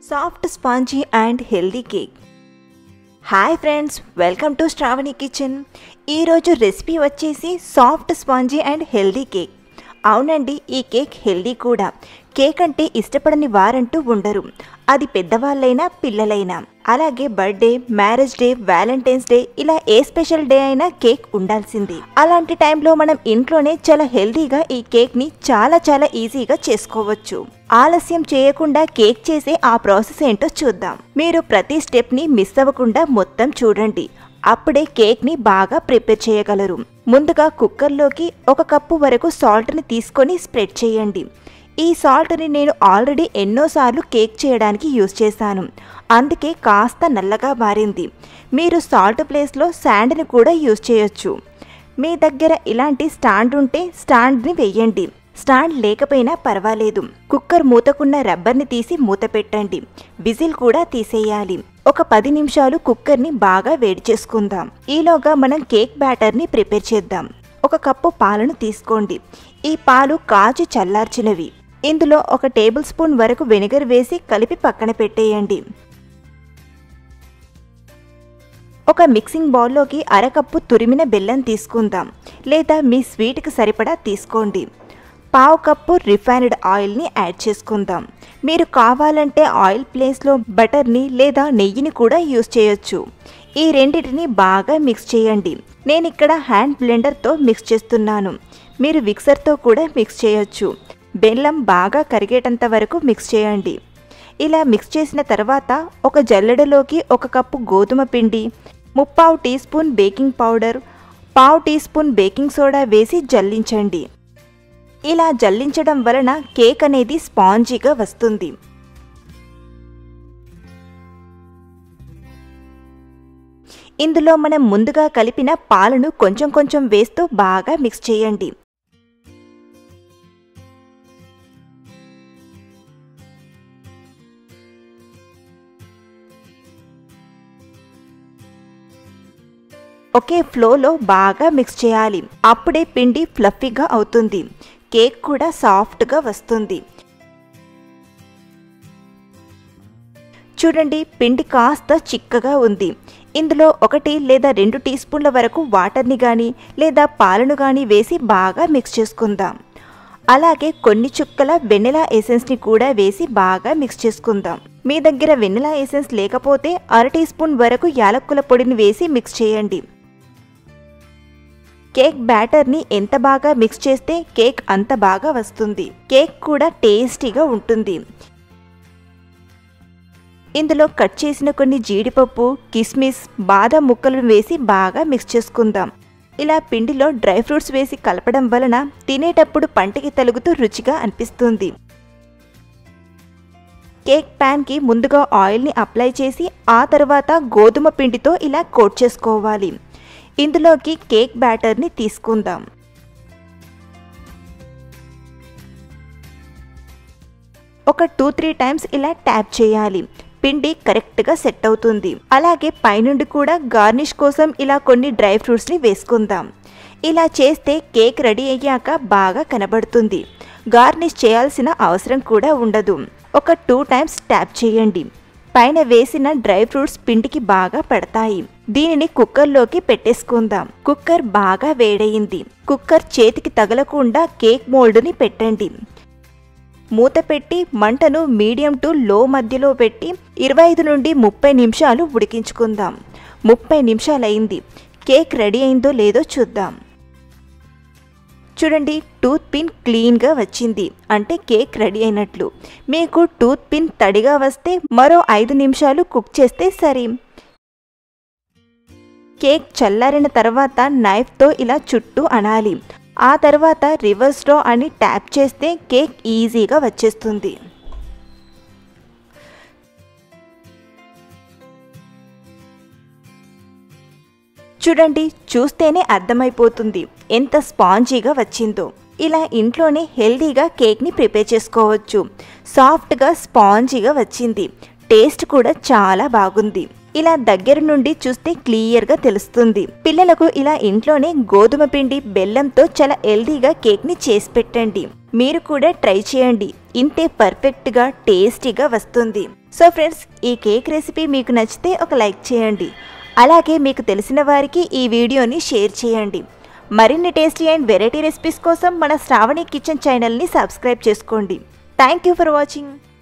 soft spongy and healthy cake hi friends welcome to Sravani kitchen ఈరోజు recipe వచ్చేసి soft spongy and healthy cake అవునండి ఈ cake healthy కూడా cake అంటే ఇష్టపడని వారంటూ ఉండరు అది పెద్దవాళ్ళైనా పిల్లలైనా అలాగే birthday marriage day valentine's day ఇలా ఏ స్పెషల్ డే అయినా కేక్ ఉండాల్సింది అలాంటి టైంలో మనం ఇంట్లోనే చాలా హెల్దీగా ఈ కేక్ని చాలా చాలా ఈజీగా చేసుకోవచ్చు ఆలస్యం చేయకుండా కేక్ చేసే ఆ ప్రాసెస్ ఏంటో చూద్దాం మీరు ప్రతి స్టెప్ని మిస్ అవ్వకుండా మొత్తం చూడండి అప్పుడే కేక్ని బాగా ప్రిపేర్ చేయగలరు ముందుగా కుక్కర్లోకి ఒక కప్పు వరకు సాల్ట్ని తీసుకొని స్ప్రెడ్ చేయండి ఈ సాల్ట్ని నేను ఆల్రెడీ ఎన్నోసార్లు కేక్ చేయడానికి యూజ్ చేశాను అందుకే కాస్త నల్లగా మారింది మీరు సాల్ట్ ప్లేస్లో శాండ్ని కూడా యూజ్ చేయొచ్చు మీ దగ్గర ఇలాంటి స్టాండ్ ఉంటే స్టాండ్ని వెయ్యండి స్టాండ్ లేకపోయినా పర్వాలేదు కుక్కర్ మూతకున్న రబ్బర్ని తీసి మూత పెట్టండి విజిల్ కూడా తీసేయాలి ఒక పది నిమిషాలు కుక్కర్ని బాగా వేడి చేసుకుందాం ఈలోగా మనం కేక్ బ్యాటర్ని ప్రిపేర్ చేద్దాం ఒక కప్పు పాలను తీసుకోండి ఈ పాలు కాచి చల్లార్చినవి ఇందులో ఒక టేబుల్ స్పూన్ వరకు వెనిగర్ వేసి కలిపి పక్కన పెట్టేయండి ఒక మిక్సింగ్ బౌల్లోకి అరకప్పు తురిమిన బెల్లం తీసుకుందాం లేదా మీ స్వీట్కి సరిపడా తీసుకోండి పావు కప్పు రిఫైన్డ్ ఆయిల్ని యాడ్ చేసుకుందాం మీరు కావాలంటే ఆయిల్ ప్లేస్లో బటర్ని లేదా నెయ్యిని కూడా యూస్ చేయొచ్చు ఈ రెండింటిని బాగా మిక్స్ చేయండి నేను ఇక్కడ హ్యాండ్ బ్లెండర్తో మిక్స్ చేస్తున్నాను మీరు మిక్సర్తో కూడా మిక్స్ చేయొచ్చు బెల్లం బాగా కరిగేటంత వరకు మిక్స్ చేయండి ఇలా మిక్స్ చేసిన తర్వాత ఒక జల్లెడలోకి ఒక కప్పు గోధుమ పిండి ముప్పావు టీ స్పూన్ బేకింగ్ పౌడర్ పావు టీ స్పూన్ బేకింగ్ సోడా వేసి జల్లించండి ఇలా జల్లించడం వలన కేక్ అనేది స్పాంజీగా వస్తుంది ఇందులో మనం ముందుగా కలిపిన పాలను కొంచెం కొంచెం వేస్తూ బాగా మిక్స్ చేయండి ఒకే ఫ్లోలో బాగా మిక్స్ చేయాలి అప్పుడే పిండి ఫ్లఫీగా అవుతుంది కేక్ కూడా సాఫ్ట్గా వస్తుంది చూడండి పిండి కాస్త చిక్కగా ఉంది ఇందులో ఒకటి లేదా రెండు టీ స్పూన్ల వరకు వాటర్ని కానీ లేదా పాలను కానీ వేసి బాగా మిక్స్ చేసుకుందాం అలాగే కొన్ని చుక్కల వెనిలా ఎసెన్స్ని కూడా వేసి బాగా మిక్స్ చేసుకుందాం మీ దగ్గర వెనిలా ఎసెన్స్ లేకపోతే అర టీ స్పూన్ వరకు యాలక్కుల పొడిని వేసి మిక్స్ చేయండి కేక్ బ్యాటర్ని ఎంత బాగా మిక్స్ చేస్తే కేక్ అంత బాగా వస్తుంది కేక్ కూడా టేస్టీగా ఉంటుంది ఇందులో కట్ చేసిన కొన్ని జీడిపప్పు కిస్మిస్ బాదం ముక్కలను వేసి బాగా మిక్స్ చేసుకుందాం ఇలా పిండిలో డ్రై ఫ్రూట్స్ వేసి కలపడం వలన తినేటప్పుడు పంటికి తలుగుతూ రుచిగా అనిపిస్తుంది కేక్ ప్యాన్కి ముందుగా ఆయిల్ని అప్లై చేసి ఆ తర్వాత గోధుమ పిండితో ఇలా కోట్ చేసుకోవాలి ఇందులోకి కేక్ బ్యాటర్ని తీసుకుందాం ఒక టూ త్రీ టైమ్స్ ఇలా ట్యాప్ చేయాలి పిండి కరెక్ట్గా సెట్ అవుతుంది అలాగే పైనుండి కూడా గార్నిష్ కోసం ఇలా కొన్ని డ్రై ఫ్రూట్స్ని వేసుకుందాం ఇలా చేస్తే కేక్ రెడీ అయ్యాక బాగా కనబడుతుంది గార్నిష్ చేయాల్సిన అవసరం కూడా ఉండదు ఒక టూ టైమ్స్ ట్యాప్ చేయండి పైన వేసిన డ్రై ఫ్రూట్స్ పిండికి బాగా పడతాయి దీనిని కుక్కర్లోకి పెట్టేసుకుందాం కుక్కర్ బాగా వేడయింది కుక్కర్ చేతికి తగలకుండా కేక్ మోల్డ్ని పెట్టండి మూత పెట్టి మంటను మీడియం టు లో మధ్యలో పెట్టి ఇరవై ఐదు నుండి ముప్పై నిమిషాలు ఉడికించుకుందాం ముప్పై నిమిషాలైంది కేక్ రెడీ అయిందో లేదో చూద్దాం చూడండి టూత్ పిన్ క్లీన్గా వచ్చింది అంటే కేక్ రెడీ అయినట్లు మీకు టూత్ పిన్ తడిగా వస్తే మరో ఐదు నిమిషాలు కుక్ చేస్తే సరి కేక్ చల్లారిన తర్వాత నైఫ్తో ఇలా చుట్టూ అనాలి ఆ తర్వాత రివర్స్ డ్రా అని ట్యాప్ చేస్తే కేక్ ఈజీగా వచ్చేస్తుంది చూడండి చూస్తేనే అర్థమైపోతుంది ఎంత స్పాంజీగా వచ్చిందో ఇలా ఇంట్లోనే హెల్దీగా కేక్ని ప్రిపేర్ చేసుకోవచ్చు సాఫ్ట్గా స్పాంజీగా వచ్చింది టేస్ట్ కూడా చాలా బాగుంది ఇలా దగ్గర నుండి చూస్తే క్లియర్గా తెలుస్తుంది పిల్లలకు ఇలా ఇంట్లోనే గోధుమ పిండి బెల్లంతో చాలా హెల్దీగా కేక్ని చేసి పెట్టండి మీరు కూడా ట్రై చేయండి ఇంతే పర్ఫెక్ట్గా టేస్టీగా వస్తుంది సో ఫ్రెండ్స్ ఈ కేక్ రెసిపీ మీకు నచ్చితే ఒక లైక్ చేయండి అలాగే మీకు తెలిసిన వారికి ఈ వీడియోని షేర్ చేయండి మరిన్ని టేస్టీ అండ్ వెరైటీ రెసిపీస్ కోసం మన శ్రావణి కిచెన్ ఛానల్ని సబ్స్క్రైబ్ చేసుకోండి థ్యాంక్ యూ ఫర్ వాచింగ్